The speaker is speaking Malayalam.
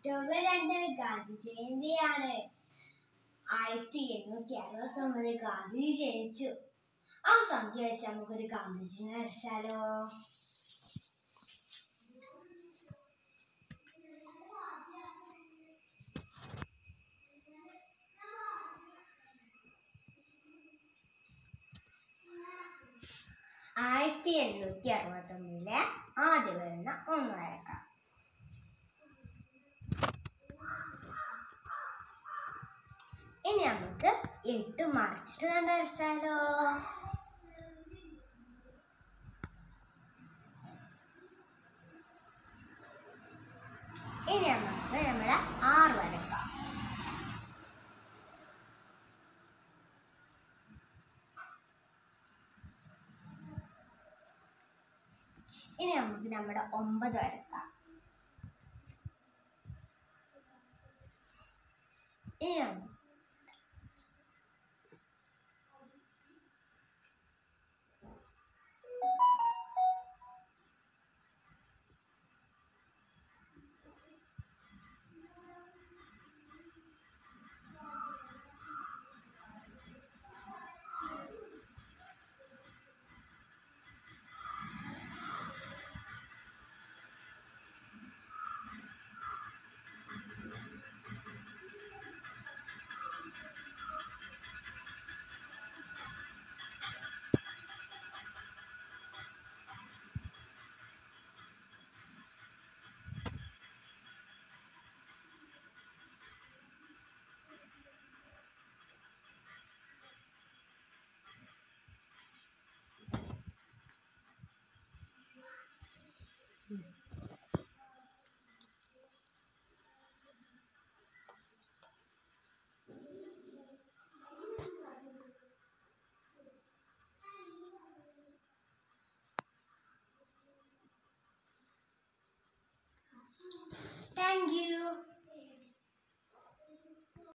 ഒക്ടോബർ രണ്ട് ഗാന്ധി ജയന്തിയാണ് ആയിരത്തി എണ്ണൂറ്റി അറുപത്തി ഒമ്പത് ഗാന്ധി ജനിച്ചു ആ സംഖ്യ വെച്ച് നമുക്കൊരു ഗാന്ധിജിനെ വരച്ചാലോ ആയിരത്തി എണ്ണൂറ്റി അറുപത്തി ഒന്നിലെ ആദ്യം വരുന്ന ഒന്ന് വരക്കാം ഇനി നമുക്ക് എട്ട് മറിച്ചിട്ട് കണ്ട് വരച്ചാലോ ഇനി നമുക്ക് നമ്മുടെ ആറ് വരക്കാം ഇനി നമുക്ക് നമ്മുടെ ഒമ്പത് വരക്കാം ഇനി നമുക്ക് താങ്ക് യു